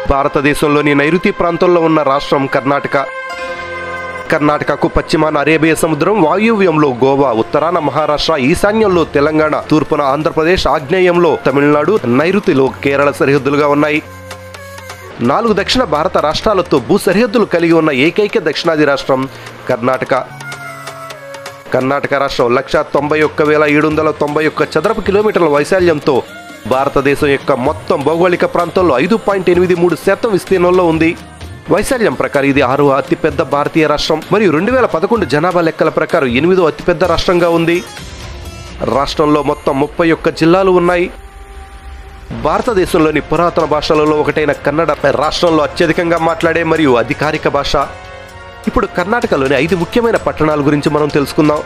భారతదేశంలోని నైరుతి ప్రాంతంలో ఉన్న రాష్ట్రం కర్ణాటక కర్ణాటకకు పశ్చిమాన అరేబియా సముద్రం వాయువ్యంలో గోవా ఉత్తరాన మహారాష్ట్ర ఈశాన్యంలో తెలంగాణ తూర్పున ఆంధ్రప్రదేశ్ ఆగ్నేయంలో తమిళనాడు నైరుతిలో కేరళ సరిహద్దులుగా ఉన్నాయి నాలుగు దక్షిణ భారత రాష్ట్రాలతో భూ సరిహద్దులు కలిగి ఉన్న ఏకైక దక్షిణాది రాష్ట్రం కర్ణాటక కర్ణాటక రాష్ట్రం లక్ష తొంభై ఒక్క వేల ఏడు వందల తొంభై ఒక్క చదరపు కిలోమీటర్ల వైశాల్యంతో భారతదేశం యొక్క మొత్తం భౌగోళిక ప్రాంతంలో ఐదు పాయింట్ ఎనిమిది మూడు శాతం విస్తీర్ణంలో ఉంది వైశాల్యం ప్రకారం ఇది ఆరో అతిపెద్ద భారతీయ రాష్ట్రం మరియు రెండు వేల పదకొండు జనాభా లెక్కల ప్రకారం ఎనిమిదో అతిపెద్ద రాష్ట్రంగా ఉంది రాష్ట్రంలో మొత్తం ముప్పై ఒక్క జిల్లాలు ఉన్నాయి భారతదేశంలోని పురాతన భాషలలో ఒకటైన కన్నడ రాష్ట్రంలో అత్యధికంగా మాట్లాడే మరియు అధికారిక భాష ఇప్పుడు కర్ణాటకలోని ఐదు ముఖ్యమైన పట్టణాల గురించి మనం తెలుసుకుందాం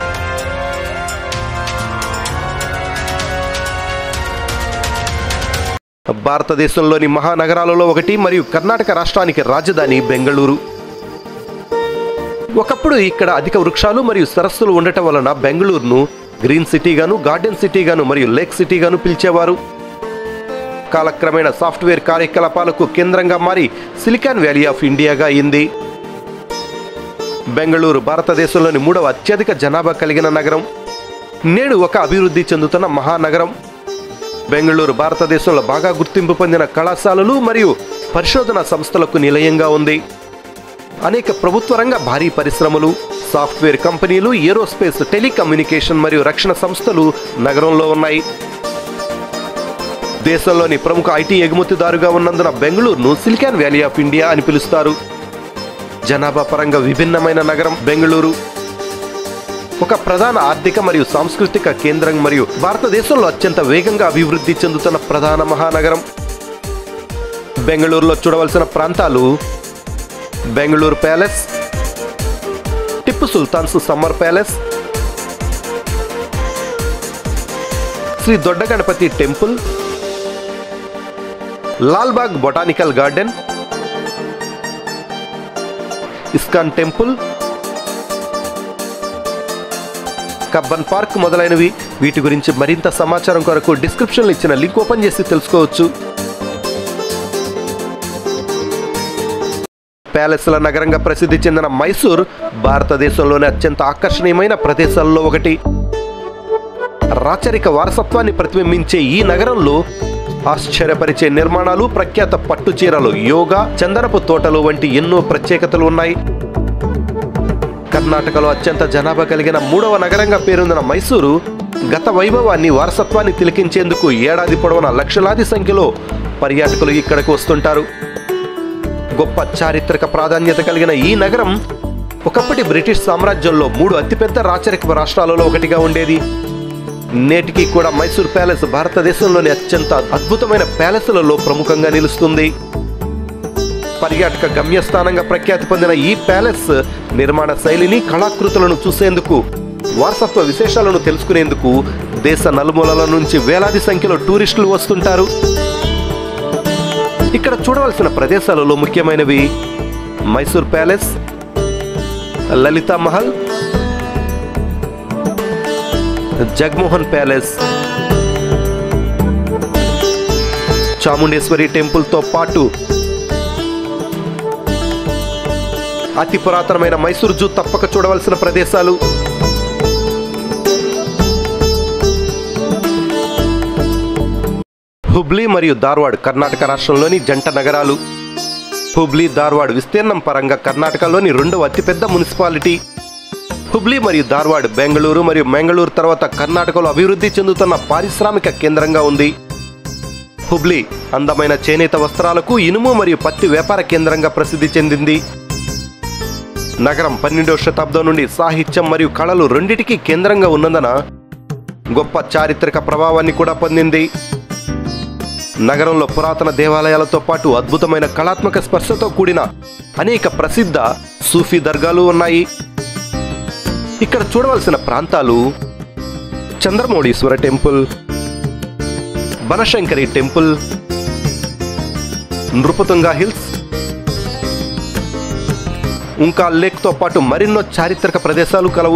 భారతదేశంలోని మహానగరాలలో ఒకటి మరియు కర్ణాటక రాష్ట్రానికి రాజధాని బెంగళూరు ఒకప్పుడు ఇక్కడ అధిక వృక్షాలు మరియు సరస్సులు ఉండటం వలన బెంగళూరును గ్రీన్ సిటీగాను గార్డెన్ సిటీగాను మరియు లేక్ సిటీగాను పిలిచేవారు కాలక్రమేణా సాఫ్ట్వేర్ కార్యకలాపాలకు కేంద్రంగా మారి సిలికాన్ వ్యాలీ ఆఫ్ ఇండియాగా అయింది బెంగళూరు భారతదేశంలోని మూడవ అత్యధిక జనాభా కలిగిన నగరం నేడు ఒక అభివృద్ధి చెందుతున్న మహానగరం బెంగళూరు భారతదేశంలో బాగా గుర్తింపు పొందిన కళాశాలలు మరియు పరిశోధన సంస్థలకు నిలయంగా ఉంది అనేక ప్రభుత్వ రంగ భారీ పరిశ్రమలు సాఫ్ట్వేర్ కంపెనీలు ఏరోస్పేస్ టెలికమ్యూనికేషన్ మరియు రక్షణ సంస్థలు నగరంలో ఉన్నాయి దేశంలోని ప్రముఖ ఐటీ ఎగుమతిదారుగా ఉన్నందున బెంగళూరును సిలికాన్ వ్యాలీ ఆఫ్ ఇండియా అని పిలుస్తారు జనాభా పరంగా విభిన్నమైన నగరం బెంగళూరు ఒక ప్రధాన ఆర్థిక మరియు సాంస్కృతిక కేంద్రం మరియు భారతదేశంలో అత్యంత వేగంగా అభివృద్ధి చెందుతున్న ప్రధాన మహానగరం బెంగళూరులో చూడవలసిన ప్రాంతాలు Bengaluru palace Tipu Sultan's summer palace Shri Dodda Ganapathi temple Lalbagh botanical garden ISKCON temple Cubbon park మొదలైనవి వీటి గురించి మరింత సమాచారం కొరకు డిస్క్రిప్షన్లో ఇచ్చిన లింక్ ఓపెన్ చేసి తెలుసుకోవచ్చు ప్యాలెస్ల నగరంగా ప్రసిద్ధి చెందిన మైసూర్ భారతదేశంలోని అత్యంత ఆకర్షణీయమైన ప్రదేశాల్లో ఒకటి రాచరిక వారసత్వాన్ని ప్రతిబింబించే ఈ నగరంలో ఆశ్చర్యపరిచే నిర్మాణాలు ప్రఖ్యాత పట్టు చీరలు యోగా చందనపు తోటలు వంటి ఎన్నో ప్రత్యేకతలు ఉన్నాయి కర్ణాటకలో అత్యంత జనాభా కలిగిన మూడవ నగరంగా పేరొందిన మైసూరు గత వైభవాన్ని వారసత్వాన్ని తిలకించేందుకు ఏడాది పొడవున లక్షలాది సంఖ్యలో పర్యాటకులు ఇక్కడకు వస్తుంటారు గొప్ప చారిత్రక ప్రాధాన్యత కలిగిన ఈ నగరం ఒకప్పటి బ్రిటిష్ సామ్రాజ్యంలో మూడు అతిపెద్ద రాచరిక రాష్ట్రాలలో ఒకటిగా ఉండేది నేటికి కూడా మైసూర్ ప్యాలెస్ భారతదేశంలోని అత్యంత అద్భుతమైన ప్యాలెస్లలో ప్రముఖంగా నిలుస్తుంది పర్యాటక గమ్యస్థానంగా ప్రఖ్యాతి పొందిన ఈ ప్యాలెస్ నిర్మాణ శైలిని కళాకృతులను చూసేందుకు వారసత్వ విశేషాలను తెలుసుకునేందుకు దేశ నలుమూలల నుంచి వేలాది సంఖ్యలో టూరిస్టులు వస్తుంటారు ఇక్కడ చూడవలసిన ప్రదేశాలలో ముఖ్యమైనవి మైసూర్ ప్యాలెస్ లలితా మహల్ జగమోహన్ ప్యాలెస్ చాముండేశ్వరి టెంపుల్తో పాటు అతి పురాతనమైన మైసూర్ జూ తప్పక చూడవలసిన ప్రదేశాలు హుబ్లీ మరియు ధార్వాడ్ కర్ణాటక రాష్ట్రంలోని జంట నగరాలు హుబ్లీ ధార్వాడ్ విస్తీర్ణం పరంగా కర్ణాటకలోని రెండవ అతిపెద్ద మున్సిపాలిటీ హుబ్లీ మరియు ధార్వాడ్ బెంగళూరు మరియు మెంగళూరు తర్వాత కర్ణాటకలో అభివృద్ధి చెందుతున్న పారిశ్రామిక కేంద్రంగా ఉంది హుబ్లీ అందమైన చేనేత వస్త్రాలకు ఇనుము మరియు పత్తి వ్యాపార కేంద్రంగా ప్రసిద్ధి చెందింది నగరం పన్నెండవ శతాబ్దం నుండి సాహిత్యం మరియు కళలు రెండిటికి కేంద్రంగా ఉన్నందున గొప్ప చారిత్రక ప్రభావాన్ని కూడా పొందింది నగరంలో పురాతన దేవాలయాలతో పాటు అద్భుతమైన కళాత్మక స్పర్శతో కూడిన అనేక ప్రసిద్ధ సూఫీ దర్గాలు ఉన్నాయి ఇక్కడ చూడవలసిన ప్రాంతాలు Chandramouleshwara temple Banashankari temple Nrupatunga hills ఇంకా లేక్తో పాటు మరెన్నో చారిత్రక ప్రదేశాలు కలవు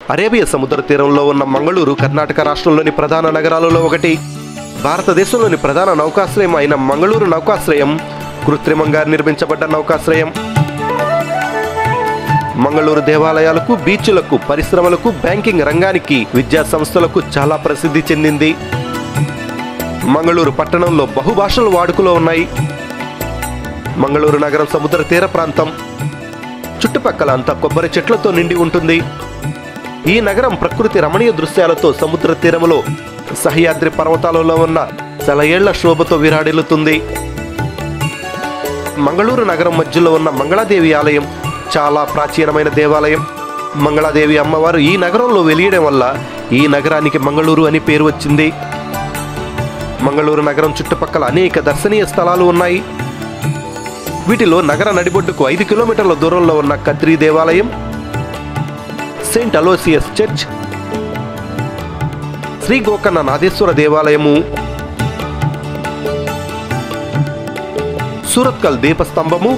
అరేబియా సముద్ర తీరంలో ఉన్న మంగళూరు కర్ణాటక రాష్ట్రంలోని ప్రధాన నగరాలలో ఒకటి భారతదేశంలోని ప్రధాన నౌకాశ్రయం అయిన మంగళూరు నౌకాశ్రయం కృత్రిమంగా నిర్మించబడ్డ నౌకాశ్రయం మంగళూరు దేవాలయాలకు బీచ్లకు పరిశ్రమలకు బ్యాంకింగ్ రంగానికి విద్యా సంస్థలకు చాలా ప్రసిద్ధి చెందింది మంగళూరు పట్టణంలో బహుభాషలు వాడుకలో ఉన్నాయి మంగళూరు నగరం సముద్ర తీర ప్రాంతం చుట్టుపక్కల అంతా కొబ్బరి చెట్లతో నిండి ఉంటుంది ఈ నగరం ప్రకృతి రమణీయ దృశ్యాలతో సముద్ర తీరములో సహ్యాద్రి పర్వతాలలో ఉన్న సెలయేళ్ల శోభతో విరాడిల్లుతుంది మంగళూరు నగరం మధ్యలో ఉన్న మంగళాదేవి ఆలయం చాలా ప్రాచీనమైన దేవాలయం మంగళాదేవి అమ్మవారు ఈ నగరంలో వెలియడం వల్ల ఈ నగరానికి మంగళూరు అని పేరు వచ్చింది మంగళూరు నగరం చుట్టుపక్కల అనేక దర్శనీయ స్థలాలు ఉన్నాయి వీటిలో నగర నడిబొడ్డుకు ఐదు కిలోమీటర్ల దూరంలో ఉన్న కద్రి దేవాలయం saint Aloysius church Shri Gokarna Nadeshwara దేవాలయము సూరత్కల్ దీపస్తంభము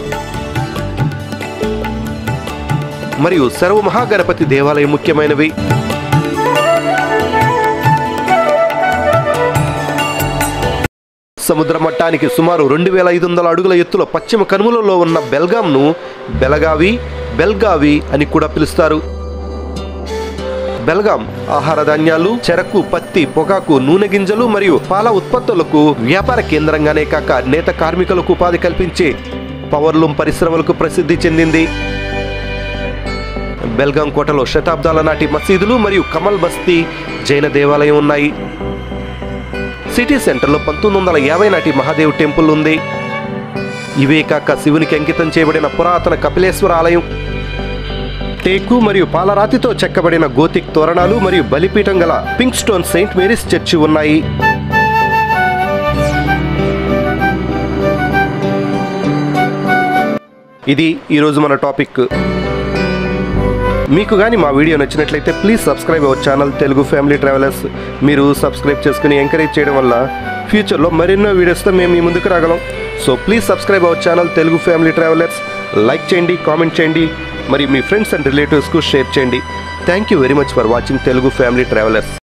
మరియు సర్వ మహాగణపతి దేవాలయం ముఖ్యమైనవి సముద్ర మట్టానికి సుమారు రెండు వేల ఐదు వందల అడుగుల ఎత్తులో పశ్చిమ కనుమలలో ఉన్న బెల్గాంను బెలగావి బెల్గావి అని కూడా పిలుస్తారు బెల్గాం ఆహార ధాన్యాలు చెరకు పత్తి పొగాకు నూనె గింజలు మరియు పాల ఉత్పత్తులకు వ్యాపార కేంద్రంగానే కాక నేత కార్మికులకు ఉపాధి కల్పించే పవర్లూమ్ పరిశ్రమలకు ప్రసిద్ధి చెందింది బెల్గాం కోటలో శతాబ్దాల నాటి మసీదులు మరియు కమల్ బస్తీ జైన దేవాలయం ఉన్నాయి సిటీ సెంటర్లో పంతొమ్మిది వందల యాభై నాటి మహాదేవ్ టెంపుల్ ఉంది ఇవే కాక శివునికి అంకితం చేయబడిన పురాతన కపిలేశ్వర ఆలయం టేకు మరియు పాలరాతితో చెక్కబడిన గోతిక్ తోరణాలు మరియు బలిపీఠం గల పింక్ స్టోన్ సెయింట్ మేరీస్ చర్చి ఉన్నాయి ఇది ఈరోజు మన టాపిక్ మీకు కానీ మా వీడియో నచ్చినట్లయితే please subscribe our channel Telugu family travellers మీరు సబ్స్క్రైబ్ చేసుకుని ఎంకరేజ్ చేయడం వల్ల ఫ్యూచర్లో మరెన్నో వీడియోస్తో మేము మీ ముందుకు రాగలం so please subscribe our channel Telugu family travellers like చేయండి కామెంట్ చేయండి మరియు మీ ఫ్రెండ్స్ అండ్ రిలేటివ్స్కు షేర్ చేయండి thank you very much for watching Telugu family travellers